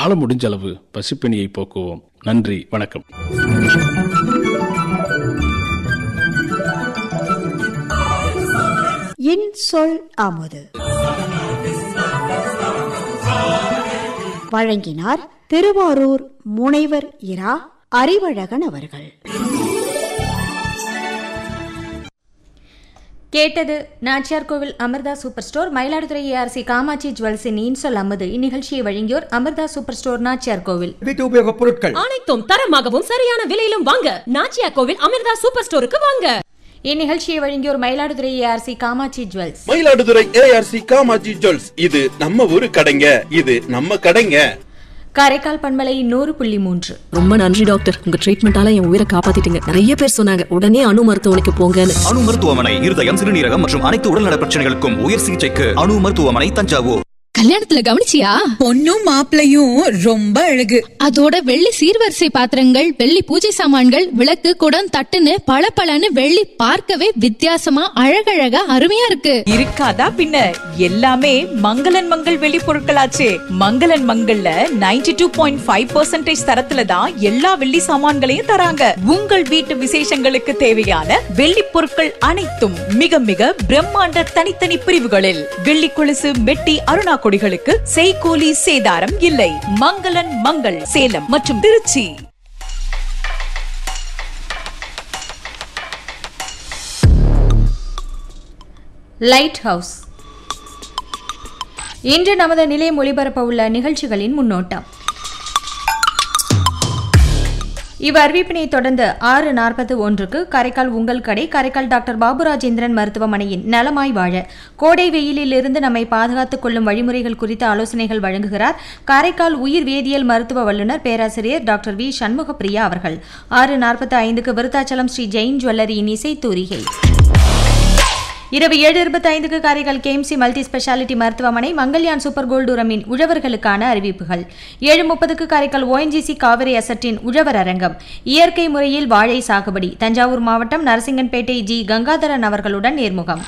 நம்மால முடிஞ்ச அளவு பசிப்பிணியை போக்குவோம் நன்றி வணக்கம் என் சொல் அமுது வழங்கினார் திருவாரூர் முனைவர் இரா அறிவழகன் அவர்கள் கேட்டது Nachiyar Kovil Amirtha super store Mayiladuthurai ARC Kamakshi ஜுவல்ஸின் இன்சொல் அம்மது இந்நிகழ்ச்சியை வழங்கியோர் அமிர்தா சூப்பர் ஸ்டோர் நாச்சியார் கோவில் வீட்டு உபயோகப் பொருட்கள் அனைத்தும் தரமாகவும் சரியான விலையிலும் வாங்க நாச்சியா கோவில் அமிர்தா சூப்பர் ஸ்டோருக்கு வாங்க இந்நிகழ்ச்சியை வழங்கியோர் Mayiladuthurai ARC Kamakshi Jewels Mayiladuthurai ARC Kamaji Jewels இது நம்ம ஊரு கடைங்க இது நம்ம கடைங்க காரைக்கால் பண்பலை நூறு புள்ளி மூன்று ரொம்ப நன்றி டாக்டர் உங்க ட்ரீட்மெண்டால என் உயிரை காப்பாத்திட்டீங்க நிறைய பேர் சொன்னாங்க உடனே அணு மருத்துவமனைக்கு போங்கன்னு அணு மருத்துவமனை இருதயம் சிறுநீரகம் மற்றும் அனைத்து உடல்நல பிரச்சனைகளுக்கும் உயர் சிகிச்சைக்கு அணு மருத்துவமனை தஞ்சாவூர் கல்யாணத்துல கவனிச்சியா பொண்ணும் மாப்பிளையும் ரொம்ப அழகு அதோட வெள்ளி சீர்வரிசை பாத்திரங்கள் வெள்ளி பூஜை சாமான்கள் விளக்கு குடம் தட்டுன்னு பளபளன்னு வெள்ளி பார்க்கவே வித்தியாசமா அழகழகா அருமையா இருக்கு இருக்காதா பின்ன எல்லாமே மங்களன் மங்கள் வெளி பொருட்களாச்சே மங்களன் மங்கள்ல 92.5% டூ பாயிண்ட் ஃபைவ் பர்சன்டேஜ் தரத்துல தான் எல்லா வெள்ளி சாமான்களையும் தராங்க உங்கள் வீட்டு விசேஷங்களுக்கு தேவையான வெள்ளி பொருட்கள் அனைத்தும் மிக மிக பிரம்மாண்ட தனித்தனி பிரிவுகளில் வெள்ளி கொலுசு மெட்டி அருணா கொடிகளுக்கு செய்கூலி சேதாரம் இல்லை மங்களன் மங்கள் சேலம் மற்றும் திருச்சி லைட் ஹவுஸ் இன்று நமது நிலையம் ஒளிபரப்ப உள்ள நிகழ்ச்சிகளின் முன்னோட்டம் இவ்வறிவிப்பினை தொடர்ந்து ஆறு நாற்பது ஒன்றுக்கு காரைக்கால் உங்கள் கடை காரைக்கால் டாக்டர் பாபு ராஜேந்திரன் மருத்துவமனையின் நலமாய் வாழ கோடை வெயிலில் இருந்து நம்மை பாதுகாத்துக் கொள்ளும் வழிமுறைகள் குறித்த ஆலோசனைகள் வழங்குகிறார் காரைக்கால் உயிர் வேதியியல் மருத்துவ வல்லுநர் பேராசிரியர் டாக்டர் வி சண்முகப்பிரியா அவர்கள் ஆறு நாற்பத்தி ஐந்துக்கு விருத்தாச்சலம் ஸ்ரீ ஜெயின் ஜுவல்லரியின் இசை தூரிகை இரவு ஏழு இருபத்தி ஐந்துக்கு காரைக்கால் கேஎம்சி மல்டி ஸ்பெஷாலிட்டி மருத்துவமனை மங்கல்யான் சூப்பர் கோல்டு உரமின் உழவர்களுக்கான அறிவிப்புகள் ஏழு முப்பதுக்கு காரைக்கால் ஓஎன்ஜிசி காவிரி அசட்டின் உழவர் அரங்கம் இயற்கை முறையில் வாழை சாகுபடி தஞ்சாவூர் மாவட்டம் நரசிங்கன்பேட்டை ஜி கங்காதரன் அவர்களுடன் நேர்முகம்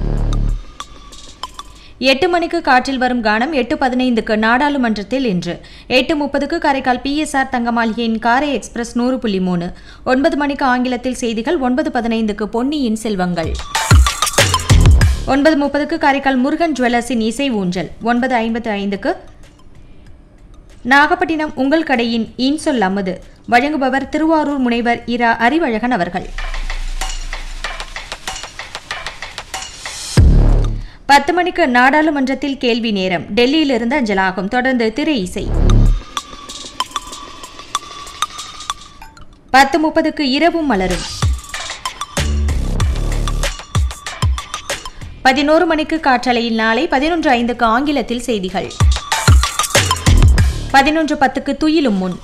எட்டு மணிக்கு காற்றில் வரும் கானம் எட்டு பதினைந்துக்கு நாடாளுமன்றத்தில் இன்று எட்டு முப்பதுக்கு காரைக்கால் பிஎஸ்ஆர் தங்கமாளிகையின் காரை எக்ஸ்பிரஸ் நூறு புள்ளி மூணு ஒன்பது மணிக்கு ஆங்கிலத்தில் செய்திகள் ஒன்பது பதினைந்துக்கு பொன்னியின் செல்வங்கள் ஒன்பது முப்பதுக்கு காரைக்கால் முருகன் ஜுவல்லர்ஸின் இசை ஊஞ்சல் ஒன்பது ஐம்பத்து ஐந்துக்கு நாகப்பட்டினம் உங்கள் கடையின் இன்சொல் அமுது வழங்குபவர் திருவாரூர் முனைவர் இரா அறிவழகன் அவர்கள் பத்து மணிக்கு நாடாளுமன்றத்தில் கேள்வி நேரம் டெல்லியிலிருந்து அஞ்சலாகும் தொடர்ந்து திரை இசை பத்து முப்பதுக்கு இரவும் மலரும் பதினோரு மணிக்கு காற்றலையில் நாளை பதினொன்று ஐந்துக்கு ஆங்கிலத்தில் செய்திகள் பதினொன்று பத்துக்கு துயிலும் முன்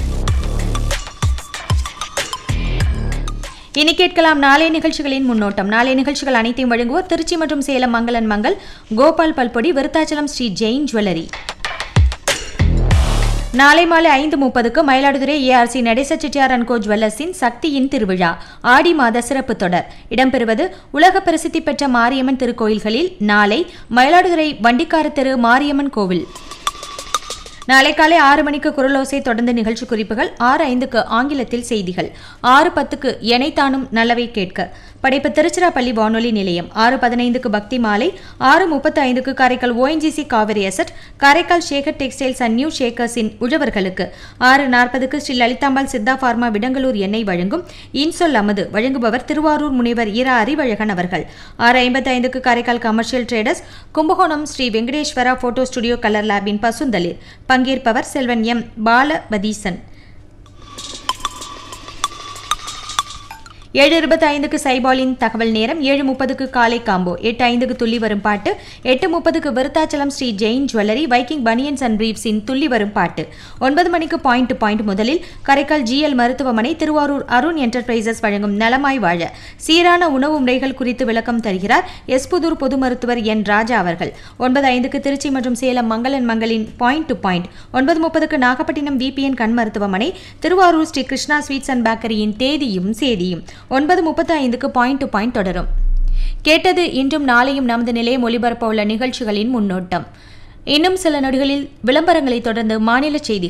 இனி கேட்கலாம் நாளைய நிகழ்ச்சிகளின் முன்னோட்டம் நாளைய நிகழ்ச்சிகள் அனைத்தையும் வழங்குவோர் திருச்சி மற்றும் சேலம் மங்களன் மங்கள் கோபால் பல்பொடி விருத்தாச்சலம் ஸ்ரீ ஜெயின் ஜுவல்லரி நாளை மாலை ஐந்து முப்பதுக்கு மயிலாடுதுறை ஏஆர்சி நடேச செட்டியார் அண்ட் கோ ஜுவல்லர்ஸின் சக்தியின் திருவிழா ஆடி மாத சிறப்பு தொடர் இடம்பெறுவது உலக பிரசித்தி பெற்ற மாரியம்மன் திருக்கோயில்களில் நாளை மயிலாடுதுறை வண்டிக்கார தெரு மாரியம்மன் கோவில் நாளை காலை ஆறு மணிக்கு குரலோசை தொடர்ந்து நிகழ்ச்சி குறிப்புகள் ஆறு ஐந்துக்கு ஆங்கிலத்தில் செய்திகள் ஆறு பத்துக்கு எனைத்தானும் நல்லவை கேட்க படைப்பு திருச்சிராப்பள்ளி வானொலி நிலையம் ஆறு பதினைந்துக்கு பக்தி மாலை ஆறு முப்பத்தி ஐந்துக்கு Karaikal ONGC Cauvery asset Karaikal Sekar textiles and new ஷேக்கர்ஸின் உழவர்களுக்கு ஆறு நாற்பதுக்கு ஸ்ரீ லலிதாம்பாள் சித்தா பார்மா விடங்கலூர் எண்ணெய் வழங்கும் இன்சொல் அமது வழங்குபவர் திருவாரூர் முனைவர் இரா அறிவழகன் அவர்கள் ஆறு ஐம்பத்தி ஐந்துக்கு Karaikal commercial traders Kumbakonam Sri Venkateswara photo studio colour லேபின் பசுந்தளிர் பங்கேற்பவர் செல்வன் எம் பாலபதீசன் ஏழு இருபத்தி ஐந்துக்கு சைபாலின் தகவல் நேரம் ஏழு முப்பதுக்கு காலை காம்போ எட்டு ஐந்துக்கு துள்ளி வரும் பாட்டு எட்டு முப்பதுக்கு Virudhachalam Sri Jain jewellery Viking banians and பிரீப்ஸின் துள்ளி வரும் பாட்டு ஒன்பது மணிக்கு பாயிண்ட் டு பாயிண்ட் முதலில் காரைக்கால் ஜிஎல் மருத்துவமனை திருவாரூர் அருண் என்டர்பிரைசஸ் வழங்கும் நலமாய் வாழ சீரான உணவு முறைகள் குறித்து விளக்கம் தருகிறார் எஸ்புதூர் பொது மருத்துவர் என் ராஜா அவர்கள் ஒன்பது ஐந்துக்கு திருச்சி மற்றும் சேலம் மங்களன் மங்களின் பாயிண்ட் டு பாயிண்ட் ஒன்பது முப்பதுக்கு நாகப்பட்டினம் விபிஎன் கண் மருத்துவமனை திருவாரூர் ஸ்ரீ கிருஷ்ணா ஸ்வீட்ஸ் அண்ட் பேக்கரியின் தேதியும் சேதியும் ஒன்பது முப்பத்தி ஐந்துக்கு பாயிண்ட் டு பாயிண்ட் தொடரும் கேட்டது இன்றும் நாளையும் நமது நிலையம் ஒலிபரப்ப உள்ள நிகழ்ச்சிகளின் முன்னோட்டம் இன்னும் சில நொடிகளில் விளம்பரங்களை தொடர்ந்து மாநில செய்திகள்